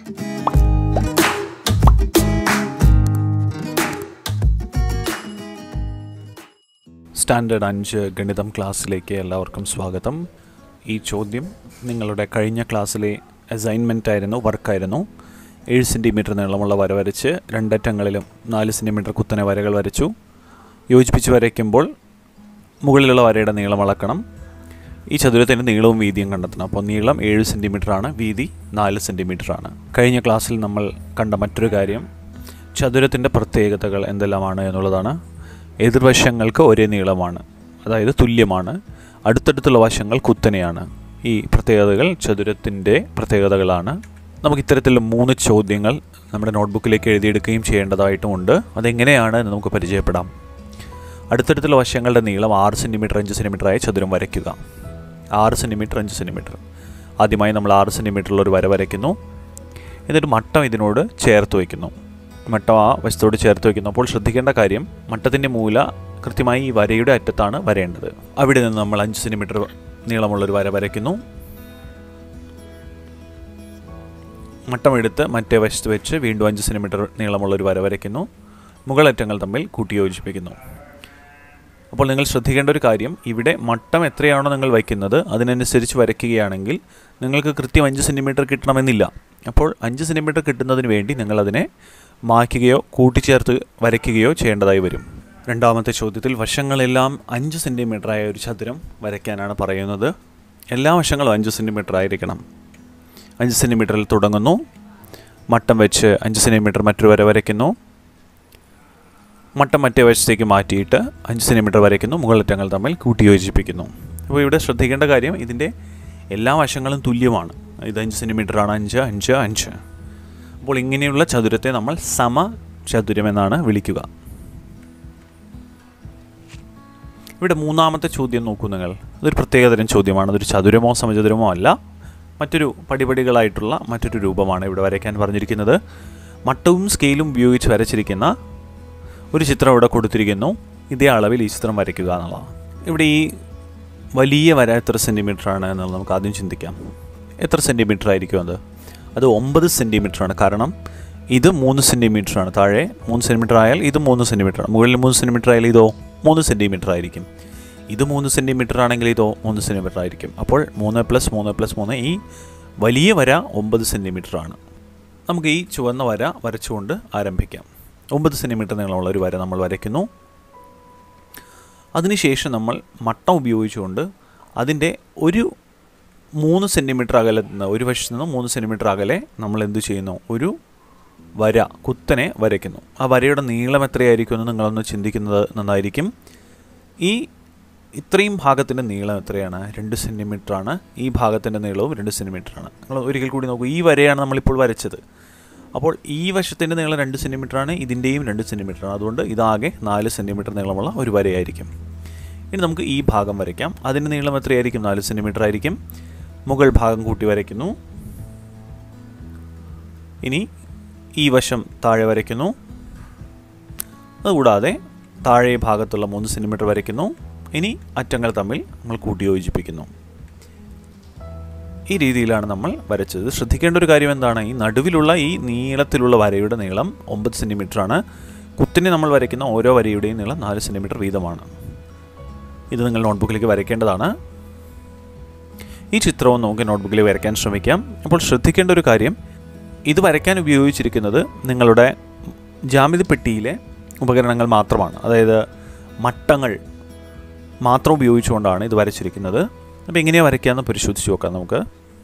standard അഞ്ച് ഗണിതം ക്ലാസ്സിലേക്ക് എല്ലാവർക്കും സ്വാഗതം ഈ ചോദ്യം നിങ്ങളുടെ കഴിഞ്ഞ ക്ലാസ്സിലെ അസൈൻമെൻ്റ് ആയിരുന്നു വർക്കായിരുന്നു ഏഴ് സെൻറ്റിമീറ്റർ നീളമുള്ള വര വരച്ച് രണ്ടറ്റങ്ങളിലും നാല് സെൻറ്റിമീറ്റർ കുത്തനെ വരകൾ വരച്ചു യോജിപ്പിച്ച് വരയ്ക്കുമ്പോൾ മുകളിലുള്ള വരയുടെ നീളം അളക്കണം ഈ ചതുരത്തിൻ്റെ നീളവും വീതിയും കണ്ടെത്തണം അപ്പോൾ നീളം ഏഴ് സെൻറ്റിമീറ്റർ ആണ് വീതി നാല് സെൻറ്റിമീറ്റർ ആണ് കഴിഞ്ഞ ക്ലാസ്സിൽ നമ്മൾ കണ്ട മറ്റൊരു കാര്യം ചതുരത്തിൻ്റെ പ്രത്യേകതകൾ എന്തെല്ലാമാണ് എന്നുള്ളതാണ് എതിർവശങ്ങൾക്ക് ഒരേ നീളമാണ് അതായത് തുല്യമാണ് അടുത്തടുത്തുള്ള വശങ്ങൾ കുത്തനെയാണ് ഈ പ്രത്യേകതകൾ ചതുരത്തിൻ്റെ പ്രത്യേകതകളാണ് നമുക്ക് ഇത്തരത്തിൽ മൂന്ന് ചോദ്യങ്ങൾ നമ്മുടെ നോട്ട്ബുക്കിലേക്ക് എഴുതിയെടുക്കുകയും ചെയ്യേണ്ടതായിട്ടുമുണ്ട് അതെങ്ങനെയാണ് എന്ന് നമുക്ക് പരിചയപ്പെടാം അടുത്തടുത്തുള്ള വശങ്ങളുടെ നീളം ആറ് സെൻറ്റിമീറ്റർ അഞ്ച് സെൻറ്റിമീറ്റർ ആയ ചതുരം വരയ്ക്കുക ആറ് സെൻറ്റിമീറ്റർ അഞ്ച് സെൻറ്റിമീറ്റർ ആദ്യമായി നമ്മൾ ആറ് സെൻറ്റിമീറ്ററിൽ ഒരു വര വരയ്ക്കുന്നു എന്നിട്ട് മട്ടം ഇതിനോട് ചേർത്ത് വയ്ക്കുന്നു മട്ടം ആ വശത്തോട് ചേർത്ത് വയ്ക്കുന്നു അപ്പോൾ ശ്രദ്ധിക്കേണ്ട കാര്യം മട്ടത്തിൻ്റെ മൂല കൃത്യമായി ഈ വരയുടെ അറ്റത്താണ് വരേണ്ടത് അവിടെ നിന്ന് നമ്മൾ അഞ്ച് സെൻറ്റിമീറ്റർ നീളമുള്ളൊരു വര വരയ്ക്കുന്നു മട്ടം എടുത്ത് മറ്റേ വശത്ത് വെച്ച് വീണ്ടും അഞ്ച് സെൻറ്റിമീറ്റർ നീളമുള്ളൊരു വര വരയ്ക്കുന്നു മുകളറ്റങ്ങൾ തമ്മിൽ കൂട്ടിയോജിപ്പിക്കുന്നു അപ്പോൾ നിങ്ങൾ ശ്രദ്ധിക്കേണ്ട ഒരു കാര്യം ഇവിടെ മട്ടം എത്രയാണോ നിങ്ങൾ വയ്ക്കുന്നത് അതിനനുസരിച്ച് വരയ്ക്കുകയാണെങ്കിൽ നിങ്ങൾക്ക് കൃത്യം അഞ്ച് സെൻറ്റിമീറ്റർ കിട്ടണമെന്നില്ല അപ്പോൾ അഞ്ച് സെൻറ്റിമീറ്റർ കിട്ടുന്നതിന് വേണ്ടി നിങ്ങളതിനെ മായ്ക്കുകയോ കൂട്ടിച്ചേർത്ത് വരയ്ക്കുകയോ ചെയ്യേണ്ടതായി വരും രണ്ടാമത്തെ ചോദ്യത്തിൽ വശങ്ങളെല്ലാം അഞ്ച് സെൻറ്റിമീറ്റർ ആയ ഒരു ചതുരം വരയ്ക്കാനാണ് പറയുന്നത് എല്ലാ വശങ്ങളും അഞ്ച് സെൻറ്റിമീറ്റർ ആയിരിക്കണം അഞ്ച് സെൻറ്റിമീറ്ററിൽ തുടങ്ങുന്നു മട്ടം വെച്ച് അഞ്ച് സെൻറ്റിമീറ്റർ മറ്റൊരു വര വരയ്ക്കുന്നു മട്ടം മറ്റേ വശത്തേക്ക് മാറ്റിയിട്ട് അഞ്ച് സെൻറ്റിമീറ്റർ വരയ്ക്കുന്നു മുകളറ്റങ്ങൾ തമ്മിൽ കൂട്ടിയോജിപ്പിക്കുന്നു അപ്പോൾ ഇവിടെ ശ്രദ്ധിക്കേണ്ട കാര്യം ഇതിൻ്റെ എല്ലാ വശങ്ങളും തുല്യമാണ് ഇത് അഞ്ച് സെൻറ്റിമീറ്റർ ആണ് അഞ്ച് അഞ്ച് അഞ്ച് അപ്പോൾ ഇങ്ങനെയുള്ള ചതുരത്തെ നമ്മൾ സമ ചതുരമെന്നാണ് വിളിക്കുക ഇവിടെ മൂന്നാമത്തെ ചോദ്യം നോക്കൂ നിങ്ങൾ അതൊരു പ്രത്യേകതരം ചോദ്യമാണ് അതൊരു ചതുരമോ സമചതുരമോ അല്ല മറ്റൊരു പടിപടികളായിട്ടുള്ള മറ്റൊരു രൂപമാണ് ഇവിടെ വരയ്ക്കാൻ പറഞ്ഞിരിക്കുന്നത് മട്ടവും സ്കെയിലും ഉപയോഗിച്ച് വരച്ചിരിക്കുന്ന ഒരു ചിത്രം ഇവിടെ കൊടുത്തിരിക്കുന്നു ഇതേ അളവിൽ ഈ ചിത്രം വരയ്ക്കുക എന്നുള്ളതാണ് ഇവിടെ ഈ വലിയ വര എത്ര സെൻറ്റിമീറ്റർ ആണ് എന്നുള്ളത് നമുക്ക് ആദ്യം ചിന്തിക്കാം എത്ര സെൻറ്റിമീറ്റർ ആയിരിക്കും അത് അത് ഒമ്പത് സെൻറ്റിമീറ്റർ ആണ് കാരണം ഇത് മൂന്ന് സെൻറ്റിമീറ്റർ ആണ് താഴെ മൂന്ന് സെൻറ്റിമീറ്റർ ആയാൽ ഇത് മൂന്ന് സെൻറ്റിമീറ്റർ ആണ് മുകളിൽ മൂന്ന് സെൻറ്റിമീറ്റർ ആയാൽ ഇതോ മൂന്ന് സെൻറ്റിമീറ്റർ ആയിരിക്കും ഇത് മൂന്ന് സെൻറ്റിമീറ്റർ ആണെങ്കിൽ ഇതോ മൂന്ന് സെൻറ്റിമീറ്റർ ആയിരിക്കും അപ്പോൾ മൂന്ന് പ്ലസ് മൂന്ന് പ്ലസ് മൂന്ന് ഈ വലിയ വര ഒമ്പത് സെൻറ്റിമീറ്റർ ആണ് നമുക്ക് ഈ ചുവന്ന വര വരച്ചുകൊണ്ട് ആരംഭിക്കാം ഒമ്പത് സെൻറ്റിമീറ്റർ നീളമുള്ള ഒരു വര നമ്മൾ വരയ്ക്കുന്നു അതിനുശേഷം നമ്മൾ മട്ടം ഉപയോഗിച്ചുകൊണ്ട് അതിൻ്റെ ഒരു മൂന്ന് സെൻറ്റിമീറ്റർ അകലെ നിന്ന് ഒരു വശത്ത് നിന്ന് മൂന്ന് സെൻറ്റിമീറ്റർ അകലെ നമ്മൾ എന്ത് ചെയ്യുന്നു ഒരു വര കുത്തനെ വരയ്ക്കുന്നു ആ വരയുടെ നീളം എത്രയായിരിക്കും എന്ന് നിങ്ങളൊന്ന് ചിന്തിക്കുന്നത് നന്നായിരിക്കും ഈ ഇത്രയും ഭാഗത്തിൻ്റെ നീളം എത്രയാണ് രണ്ട് സെൻറ്റിമീറ്റർ ആണ് ഈ ഭാഗത്തിൻ്റെ നീളവും രണ്ട് സെൻറ്റിമീറ്റർ ആണ് നിങ്ങൾ ഒരിക്കൽ കൂടി നോക്കൂ ഈ വരയാണ് നമ്മളിപ്പോൾ വരച്ചത് അപ്പോൾ ഈ വശത്തിൻ്റെ നീളം രണ്ട് സെൻറ്റിമീറ്റർ ആണ് ഇതിൻ്റെയും രണ്ട് സെൻറ്റിമീറ്റർ ആണ് അതുകൊണ്ട് ഇതാകെ നാല് സെൻറ്റിമീറ്റർ നീളമുള്ള ഒരു വരയായിരിക്കും ഇനി നമുക്ക് ഈ ഭാഗം വരയ്ക്കാം അതിൻ്റെ നീളം എത്രയായിരിക്കും നാല് സെൻറ്റിമീറ്റർ ആയിരിക്കും മുകൾ ഭാഗം കൂട്ടി വരയ്ക്കുന്നു ഇനി ഈ വശം താഴെ വരയ്ക്കുന്നു അതുകൂടാതെ താഴെ ഭാഗത്തുള്ള മൂന്ന് സെൻറ്റിമീറ്റർ വരയ്ക്കുന്നു ഇനി അറ്റങ്ങൾ തമ്മിൽ നമ്മൾ കൂട്ടി യോജിപ്പിക്കുന്നു ഈ രീതിയിലാണ് നമ്മൾ വരച്ചത് ശ്രദ്ധിക്കേണ്ട ഒരു കാര്യം എന്താണ് ഈ നടുവിലുള്ള ഈ നീളത്തിലുള്ള വരയുടെ നീളം ഒമ്പത് സെൻറ്റിമീറ്റർ ആണ് കുത്തിനെ നമ്മൾ വരയ്ക്കുന്ന ഓരോ വരയുടെയും നീളം നാല് സെൻറ്റിമീറ്റർ വീതമാണ് ഇത് നിങ്ങൾ നോട്ട്ബുക്കിലേക്ക് വരയ്ക്കേണ്ടതാണ് ഈ ചിത്രവും നമുക്ക് നോട്ട്ബുക്കിൽ വരയ്ക്കാൻ ശ്രമിക്കാം അപ്പോൾ ശ്രദ്ധിക്കേണ്ട ഒരു കാര്യം ഇത് വരയ്ക്കാൻ ഉപയോഗിച്ചിരിക്കുന്നത് നിങ്ങളുടെ ജാമിതി പെട്ടിയിലെ ഉപകരണങ്ങൾ മാത്രമാണ് അതായത് മട്ടങ്ങൾ മാത്രം ഉപയോഗിച്ചുകൊണ്ടാണ് ഇത് വരച്ചിരിക്കുന്നത് അപ്പോൾ എങ്ങനെയാണ് വരയ്ക്കാമെന്ന് പരിശോധിച്ച് നോക്കാം നമുക്ക്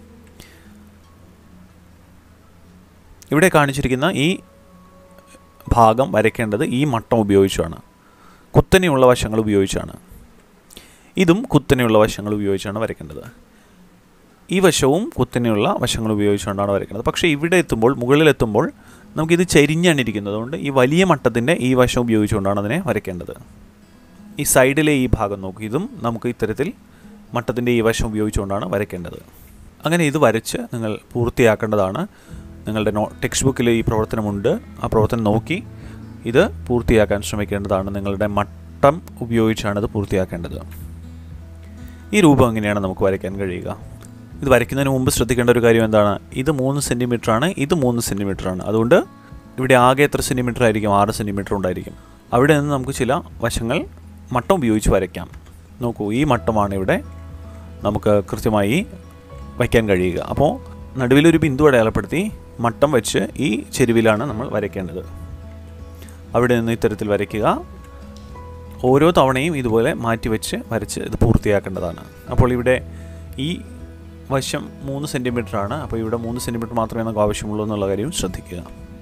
ഇവിടെ കാണിച്ചിരിക്കുന്ന ഈ ഭാഗം വരയ്ക്കേണ്ടത് ഈ മട്ടം ഉപയോഗിച്ചാണ് കുത്തനെയുള്ള വശങ്ങൾ ഉപയോഗിച്ചാണ് ഇതും കുത്തനെയുള്ള വശങ്ങൾ ഉപയോഗിച്ചാണ് വരയ്ക്കേണ്ടത് ഈ വശവും കുത്തനെയുള്ള വശങ്ങൾ ഉപയോഗിച്ചുകൊണ്ടാണ് വരയ്ക്കുന്നത് പക്ഷേ ഇവിടെ എത്തുമ്പോൾ മുകളിലെത്തുമ്പോൾ നമുക്കിത് ചരിഞ്ഞാണ് ഇരിക്കുന്നത് അതുകൊണ്ട് ഈ വലിയ മട്ടത്തിൻ്റെ ഈ വശം ഉപയോഗിച്ചുകൊണ്ടാണ് അതിനെ വരയ്ക്കേണ്ടത് ഈ സൈഡിലെ ഈ ഭാഗം നോക്കൂ ഇതും നമുക്ക് ഇത്തരത്തിൽ മട്ടത്തിൻ്റെ ഈ വശം ഉപയോഗിച്ചുകൊണ്ടാണ് വരയ്ക്കേണ്ടത് അങ്ങനെ ഇത് വരച്ച് നിങ്ങൾ പൂർത്തിയാക്കേണ്ടതാണ് നിങ്ങളുടെ നോ ടെക്സ്റ്റ് ബുക്കിൽ ഈ പ്രവർത്തനമുണ്ട് ആ പ്രവർത്തനം നോക്കി ഇത് പൂർത്തിയാക്കാൻ ശ്രമിക്കേണ്ടതാണ് നിങ്ങളുടെ മട്ടം ഉപയോഗിച്ചാണ് ഇത് പൂർത്തിയാക്കേണ്ടത് ഈ രൂപം എങ്ങനെയാണ് നമുക്ക് വരയ്ക്കാൻ കഴിയുക ഇത് വരയ്ക്കുന്നതിന് മുമ്പ് ശ്രദ്ധിക്കേണ്ട ഒരു കാര്യം എന്താണ് ഇത് മൂന്ന് സെൻറ്റിമീറ്റർ ആണ് ഇത് മൂന്ന് സെൻറ്റിമീറ്റർ ആണ് അതുകൊണ്ട് ഇവിടെ ആകെ എത്ര സെൻറ്റിമീറ്റർ ആയിരിക്കും ആറ് സെൻറ്റിമീറ്റർ ഉണ്ടായിരിക്കും അവിടെ നിന്ന് നമുക്ക് ചില വശങ്ങൾ മട്ടം ഉപയോഗിച്ച് വരയ്ക്കാം നോക്കൂ ഈ മട്ടമാണ് ഇവിടെ നമുക്ക് കൃത്യമായി വയ്ക്കാൻ കഴിയുക അപ്പോൾ നടുവിലൊരു ബിന്ദു അടയാളപ്പെടുത്തി മട്ടം വെച്ച് ഈ ചെരുവിലാണ് നമ്മൾ വരയ്ക്കേണ്ടത് അവിടെ നിന്ന് ഇത്തരത്തിൽ വരയ്ക്കുക ഓരോ തവണയും ഇതുപോലെ മാറ്റി വെച്ച് വരച്ച് ഇത് പൂർത്തിയാക്കേണ്ടതാണ് അപ്പോൾ ഇവിടെ ഈ വശം മൂന്ന് സെൻറ്റിമീറ്റർ ആണ് അപ്പോൾ ഇവിടെ മൂന്ന് സെൻറ്റിമീറ്റർ മാത്രമേ നമുക്ക് ആവശ്യമുള്ളൂ എന്നുള്ള കാര്യം ശ്രദ്ധിക്കുക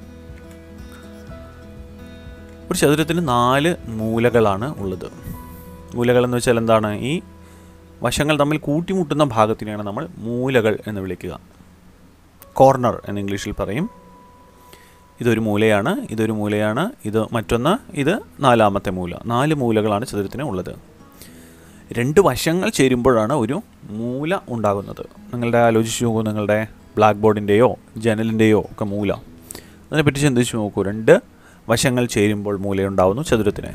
ഒരു ചതുരത്തിന് നാല് മൂലകളാണ് ഉള്ളത് മൂലകൾ എന്ന് വെച്ചാൽ എന്താണ് ഈ വശങ്ങൾ തമ്മിൽ കൂട്ടിമുട്ടുന്ന ഭാഗത്തിനെയാണ് നമ്മൾ മൂലകൾ എന്ന് വിളിക്കുക കോർണർ എന്ന് ഇംഗ്ലീഷിൽ പറയും ഇതൊരു മൂലയാണ് ഇതൊരു മൂലയാണ് ഇത് മറ്റൊന്ന് ഇത് നാലാമത്തെ മൂല നാല് മൂലകളാണ് ചതുരത്തിന് ഉള്ളത് രണ്ട് വശങ്ങൾ ചേരുമ്പോഴാണ് ഒരു മൂല ഉണ്ടാകുന്നത് നിങ്ങളുടെ ആലോചിച്ച് നോക്കൂ നിങ്ങളുടെ ബ്ലാക്ക് ബോർഡിൻ്റെയോ ജനലിൻ്റെയോ ഒക്കെ മൂല അതിനെപ്പറ്റി ചിന്തിച്ച് നോക്കൂ രണ്ട് വശങ്ങൾ ചേരുമ്പോൾ മൂലയുണ്ടാവുന്നു ചതുരത്തിന്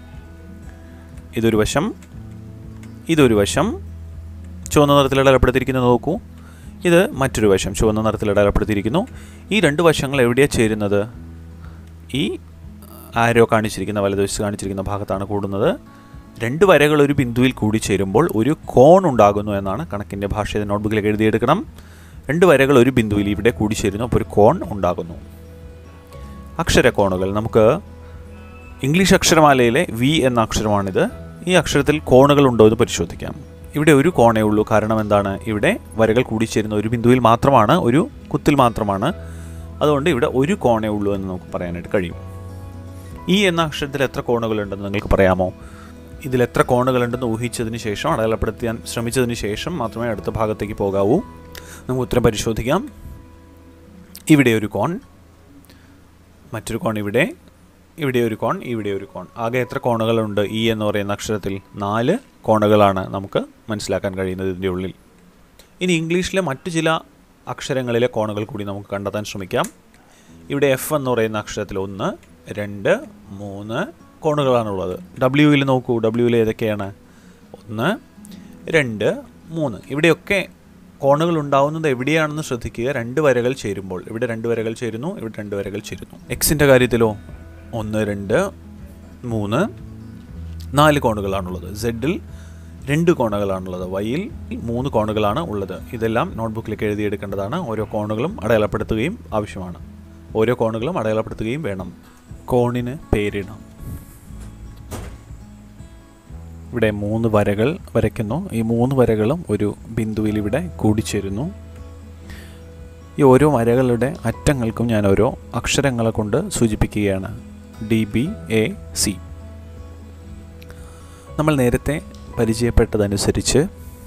ഇതൊരു വശം ഇതൊരു വശം ചുവന്ന നിറത്തിൽ അടയാളപ്പെടുത്തിയിരിക്കുന്നത് നോക്കൂ ഇത് മറ്റൊരു വശം ചുവന്ന നിറത്തിൽ അടയാളപ്പെടുത്തിയിരിക്കുന്നു ഈ രണ്ട് വശങ്ങൾ എവിടെയാണ് ചേരുന്നത് ഈ ആരോ കാണിച്ചിരിക്കുന്ന വലതുവശത്ത് കാണിച്ചിരിക്കുന്ന ഭാഗത്താണ് കൂടുന്നത് രണ്ട് വരകൾ ഒരു ബിന്ദുവിൽ കൂടി ചേരുമ്പോൾ ഒരു കോൺ ഉണ്ടാകുന്നു എന്നാണ് കണക്കിൻ്റെ ഭാഷ നോട്ട്ബുക്കിലേക്ക് എഴുതിയെടുക്കണം രണ്ട് വരകൾ ഒരു ബിന്ദുവിൽ ഇവിടെ കൂടിച്ചേരുന്നു അപ്പോൾ ഒരു കോൺ ഉണ്ടാകുന്നു അക്ഷരക്കോണുകൾ നമുക്ക് ഇംഗ്ലീഷ് അക്ഷരമാലയിലെ വി എന്ന അക്ഷരമാണിത് ഈ അക്ഷരത്തിൽ കോണുകൾ ഉണ്ടോ എന്ന് പരിശോധിക്കാം ഇവിടെ ഒരു കോണേ ഉള്ളൂ കാരണം എന്താണ് ഇവിടെ വരകൾ കൂടിച്ചേരുന്ന ഒരു ബിന്ദുവിൽ മാത്രമാണ് ഒരു കുത്തിൽ മാത്രമാണ് അതുകൊണ്ട് ഇവിടെ ഒരു കോണേ ഉള്ളൂ എന്ന് നമുക്ക് പറയാനായിട്ട് കഴിയും ഈ എന്ന അക്ഷരത്തിൽ എത്ര കോണുകളുണ്ടെന്ന് നിങ്ങൾക്ക് പറയാമോ ഇതിൽ എത്ര കോണുകളുണ്ടെന്ന് ഊഹിച്ചതിന് ശേഷം അടയാളപ്പെടുത്താൻ ശ്രമിച്ചതിന് ശേഷം മാത്രമേ അടുത്ത ഭാഗത്തേക്ക് പോകാവൂ നമുക്ക് ഉത്തരം പരിശോധിക്കാം ഇവിടെ ഒരു കോൺ മറ്റൊരു കോൺ ഇവിടെ ഇവിടെ ഒരു കോൺ ഇവിടെ ഒരു കോൺ ആകെ എത്ര കോണുകളുണ്ട് ഈ എന്ന് പറയുന്ന അക്ഷരത്തിൽ നാല് കോണുകളാണ് നമുക്ക് മനസ്സിലാക്കാൻ കഴിയുന്നത് ഇതിൻ്റെ ഉള്ളിൽ ഇനി ഇംഗ്ലീഷിലെ മറ്റു ചില അക്ഷരങ്ങളിലെ കോണുകൾ കൂടി നമുക്ക് കണ്ടെത്താൻ ശ്രമിക്കാം ഇവിടെ എഫ് എന്ന് പറയുന്ന അക്ഷരത്തിൽ ഒന്ന് രണ്ട് മൂന്ന് കോണുകളാണുള്ളത് ഡബ്ല്യുവിൽ നോക്കൂ ഡബ്ല്യുവിൽ ഏതൊക്കെയാണ് ഒന്ന് രണ്ട് മൂന്ന് ഇവിടെയൊക്കെ കോണുകൾ ഉണ്ടാവുന്നത് എവിടെയാണെന്ന് ശ്രദ്ധിക്കുക രണ്ട് വരകൾ ചേരുമ്പോൾ ഇവിടെ രണ്ട് വരകൾ ചേരുന്നു ഇവിടെ രണ്ട് വരകൾ ചേരുന്നു എക്സിൻ്റെ കാര്യത്തിലോ ഒന്ന് രണ്ട് മൂന്ന് നാല് കോണുകളാണുള്ളത് സെഡിൽ രണ്ട് കോണുകളാണുള്ളത് വൈയിൽ മൂന്ന് കോണുകളാണ് ഉള്ളത് ഇതെല്ലാം നോട്ട്ബുക്കിലേക്ക് എഴുതിയെടുക്കേണ്ടതാണ് ഓരോ കോണുകളും അടയാളപ്പെടുത്തുകയും ആവശ്യമാണ് ഓരോ കോണുകളും അടയാളപ്പെടുത്തുകയും വേണം കോണിന് പേരിടാം ഇവിടെ മൂന്ന് വരകൾ വരയ്ക്കുന്നു ഈ മൂന്ന് വരകളും ഒരു ബിന്ദുവിൽ ഇവിടെ കൂടിച്ചേരുന്നു ഈ ഓരോ വരകളുടെ അറ്റങ്ങൾക്കും ഞാൻ ഓരോ അക്ഷരങ്ങളെ കൊണ്ട് സൂചിപ്പിക്കുകയാണ് ഡി ബി എ സി നമ്മൾ നേരത്തെ പരിചയപ്പെട്ടതനുസരിച്ച്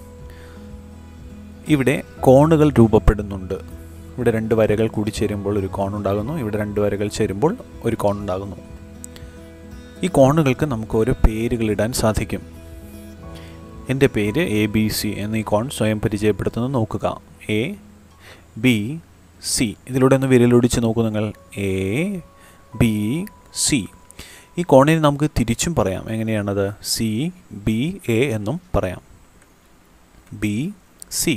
ഇവിടെ കോണുകൾ രൂപപ്പെടുന്നുണ്ട് ഇവിടെ രണ്ട് വരകൾ കൂടി ചേരുമ്പോൾ ഒരു കോൺ ഉണ്ടാകുന്നു ഇവിടെ രണ്ട് വരകൾ ചേരുമ്പോൾ ഒരു കോൺ ഉണ്ടാകുന്നു ഈ കോണുകൾക്ക് നമുക്ക് ഓരോ പേരുകളിടാൻ സാധിക്കും എൻ്റെ പേര് എ ബി സി എന്ന ഈ കോൺ സ്വയം പരിചയപ്പെടുത്തുന്നത് നോക്കുക എ ബി സി ഇതിലൂടെ ഒന്ന് വിരലൊടിച്ച് നോക്കൂ നിങ്ങൾ എ ബി സി ഈ കോണിനെ നമുക്ക് തിരിച്ചും പറയാം എങ്ങനെയാണത് സി ബി എ എന്നും പറയാം ബി സി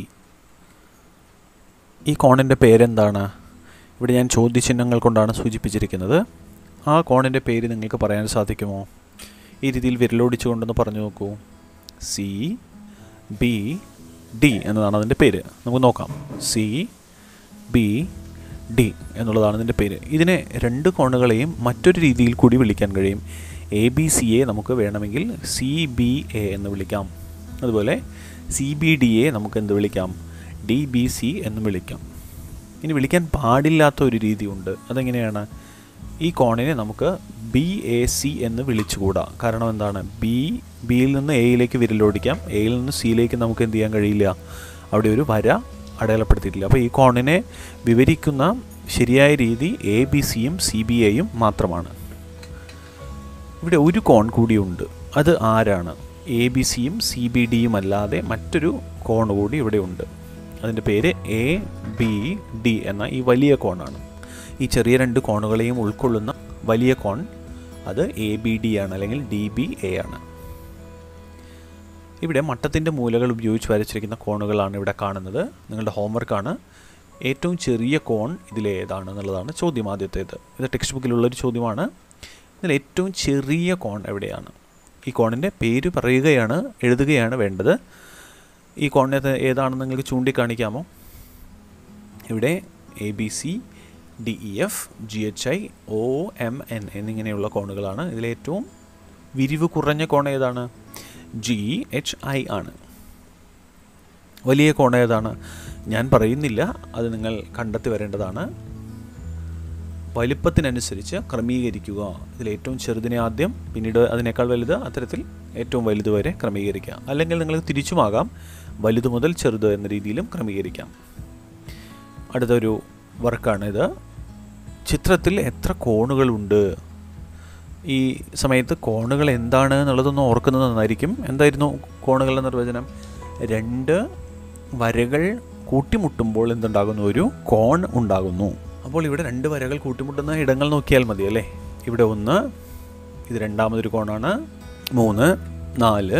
ഈ കോണിൻ്റെ പേരെന്താണ് ഇവിടെ ഞാൻ ചോദ്യചിഹ്നങ്ങൾ കൊണ്ടാണ് സൂചിപ്പിച്ചിരിക്കുന്നത് ആ കോണിൻ്റെ പേര് നിങ്ങൾക്ക് പറയാൻ സാധിക്കുമോ ഈ രീതിയിൽ വിരലോടിച്ചുകൊണ്ടൊന്ന് പറഞ്ഞു നോക്കൂ സി ബി ഡി എന്നതാണ് അതിൻ്റെ പേര് നമുക്ക് നോക്കാം സി ബി ഡി എന്നുള്ളതാണ് ഇതിൻ്റെ പേര് ഇതിനെ രണ്ട് കോണുകളെയും മറ്റൊരു രീതിയിൽ കൂടി വിളിക്കാൻ കഴിയും എ ബി സി എ നമുക്ക് വേണമെങ്കിൽ സി ബി എ എന്ന് വിളിക്കാം അതുപോലെ സി ബി ഡി എ നമുക്ക് എന്ത് വിളിക്കാം ഡി ബി സി എന്ന് വിളിക്കാം ഇനി വിളിക്കാൻ പാടില്ലാത്ത ഒരു രീതിയുണ്ട് അതെങ്ങനെയാണ് ഈ കോണിനെ നമുക്ക് ബി എ സി എന്ന് വിളിച്ചുകൂടാ കാരണം എന്താണ് ബി ബിയിൽ നിന്ന് എയിലേക്ക് വിരലോടിക്കാം എയിൽ നിന്ന് സിയിലേക്ക് നമുക്ക് എന്ത് ചെയ്യാൻ കഴിയില്ല അവിടെ ഒരു വര അടയാളപ്പെടുത്തിയിട്ടില്ല അപ്പോൾ ഈ കോണിനെ വിവരിക്കുന്ന ശരിയായ രീതി എ ബി സിയും സി ബി എയും മാത്രമാണ് ഇവിടെ ഒരു കോൺ കൂടിയുണ്ട് അത് ആരാണ് എ ബി സിയും സി ബി ഡിയും അല്ലാതെ മറ്റൊരു കോൺ കൂടി ഇവിടെ ഉണ്ട് അതിൻ്റെ പേര് എ ബി ഡി എന്ന ഈ വലിയ കോണാണ് ഈ ചെറിയ രണ്ട് കോണുകളെയും ഉൾക്കൊള്ളുന്ന വലിയ കോൺ അത് എ ബി ഡി ആണ് അല്ലെങ്കിൽ ഡി ബി എ ആണ് ഇവിടെ മട്ടത്തിൻ്റെ മൂലകൾ ഉപയോഗിച്ച് വരച്ചിരിക്കുന്ന കോണുകളാണ് ഇവിടെ കാണുന്നത് നിങ്ങളുടെ ഹോംവർക്കാണ് ഏറ്റവും ചെറിയ കോൺ ഇതിലേതാണ് എന്നുള്ളതാണ് ചോദ്യം ആദ്യത്തേത് ഇത് ടെക്സ്റ്റ് ബുക്കിലുള്ളൊരു ചോദ്യമാണ് ഇതിൽ ഏറ്റവും ചെറിയ കോൺ എവിടെയാണ് ഈ കോണിൻ്റെ പേര് പറയുകയാണ് എഴുതുകയാണ് വേണ്ടത് ഈ കോണിനകത്ത് ഏതാണെന്ന് നിങ്ങൾക്ക് ചൂണ്ടിക്കാണിക്കാമോ ഇവിടെ A B C D E F G H I O M N എന്നിങ്ങനെയുള്ള കോണുകളാണ് ഇതിലേറ്റവും വിരിവ് കുറഞ്ഞ കോൺ ഏതാണ് ജി എച്ച് ഐ ആണ് വലിയ കോൺ ഏതാണ് ഞാൻ പറയുന്നില്ല അത് നിങ്ങൾ കണ്ടെത്തി വരേണ്ടതാണ് വലിപ്പത്തിനനുസരിച്ച് ക്രമീകരിക്കുക ഇതിൽ ഏറ്റവും ചെറുതിനെ ആദ്യം പിന്നീട് അതിനേക്കാൾ വലുത് അത്തരത്തിൽ ഏറ്റവും വലുത് വരെ ക്രമീകരിക്കുക അല്ലെങ്കിൽ നിങ്ങൾ തിരിച്ചുമാകാം വലുത് മുതൽ ചെറുത് എന്ന രീതിയിലും ക്രമീകരിക്കാം അടുത്തൊരു വർക്കാണിത് ചിത്രത്തിൽ എത്ര കോണുകളുണ്ട് ഈ സമയത്ത് കോണുകൾ എന്താണ് എന്നുള്ളതൊന്ന് ഓർക്കുന്നത് നന്നായിരിക്കും എന്തായിരുന്നു കോണുകളുടെ നിർവചനം രണ്ട് വരകൾ കൂട്ടിമുട്ടുമ്പോൾ എന്തുണ്ടാകുന്നു ഒരു കോൺ ഉണ്ടാകുന്നു അപ്പോൾ ഇവിടെ രണ്ട് വരകൾ കൂട്ടിമുട്ടുന്ന ഇടങ്ങൾ നോക്കിയാൽ മതി അല്ലേ ഇവിടെ ഒന്ന് ഇത് രണ്ടാമതൊരു കോണാണ് മൂന്ന് നാല്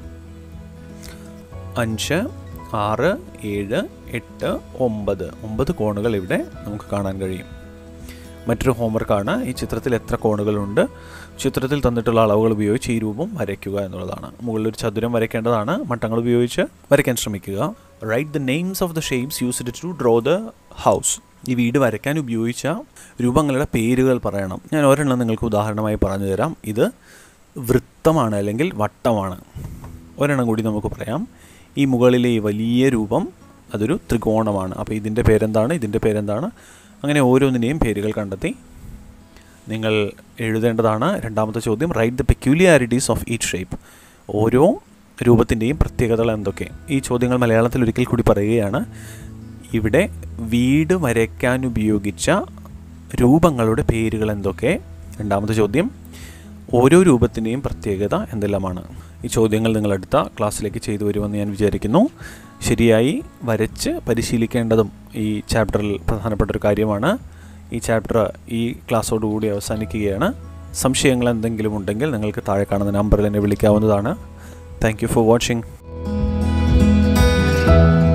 അഞ്ച് ആറ് ഏഴ് എട്ട് ഒമ്പത് ഒമ്പത് കോണുകൾ ഇവിടെ നമുക്ക് കാണാൻ കഴിയും മറ്റൊരു ഹോംവർക്കാണ് ഈ ചിത്രത്തിൽ എത്ര കോണുകളുണ്ട് ചിത്രത്തിൽ തന്നിട്ടുള്ള അളവുകൾ ഉപയോഗിച്ച് ഈ രൂപം വരയ്ക്കുക എന്നുള്ളതാണ് മുകളിൽ ഒരു ചതുരം വരയ്ക്കേണ്ടതാണ് മട്ടങ്ങൾ ഉപയോഗിച്ച് വരയ്ക്കാൻ ശ്രമിക്കുക write the names of the shapes used to draw the house ഈ വീട് വരയ്ക്കാൻ ഉപയോഗിച്ച രൂപങ്ങളുടെ പേരുകൾ പറയണം ഞാൻ ഒരെണ്ണം നിങ്ങൾക്ക് ഉദാഹരണമായി പറഞ്ഞു തരാം ഇത് വൃത്തമാണ് അല്ലെങ്കിൽ വട്ടമാണ് ഒരെണ്ണം കൂടി നമുക്ക് പറയാം ഈ മുകളിലെ ഈ വലിയ രൂപം അതൊരു ത്രികോണമാണ് അപ്പോൾ ഇതിൻ്റെ പേരെന്താണ് ഇതിൻ്റെ പേരെന്താണ് അങ്ങനെ ഓരോന്നിനെയും പേരുകൾ കണ്ടെത്തി നിങ്ങൾ എഴുതേണ്ടതാണ് രണ്ടാമത്തെ ചോദ്യം write the peculiarities of each shape ഓരോ രൂപത്തിൻ്റെയും പ്രത്യേകതകൾ എന്തൊക്കെ ഈ ചോദ്യങ്ങൾ മലയാളത്തിൽ ഒരിക്കൽ കൂടി പറയുകയാണ് ഇവിടെ വീട് വരയ്ക്കാൻ ഉപയോഗിച്ച രൂപങ്ങളുടെ പേരുകൾ എന്തൊക്കെ രണ്ടാമത്തെ ചോദ്യം ഓരോ രൂപത്തിൻ്റെയും പ്രത്യേകത എന്തെല്ലാമാണ് ഈ ചോദ്യങ്ങൾ നിങ്ങൾ അടുത്ത ക്ലാസ്സിലേക്ക് ചെയ്തു വരുമെന്ന് ഞാൻ വിചാരിക്കുന്നു ശരിയായി വരച്ച് പരിശീലിക്കേണ്ടതും ഈ ചാപ്റ്ററിൽ പ്രധാനപ്പെട്ട ഒരു കാര്യമാണ് ഈ ചാപ്റ്റർ ഈ ക്ലാസ്സോടുകൂടി അവസാനിക്കുകയാണ് സംശയങ്ങൾ എന്തെങ്കിലും ഉണ്ടെങ്കിൽ നിങ്ങൾക്ക് താഴെ കാണുന്ന നമ്പറിൽ എന്നെ വിളിക്കാവുന്നതാണ് താങ്ക് യു ഫോർ വാച്ചിങ്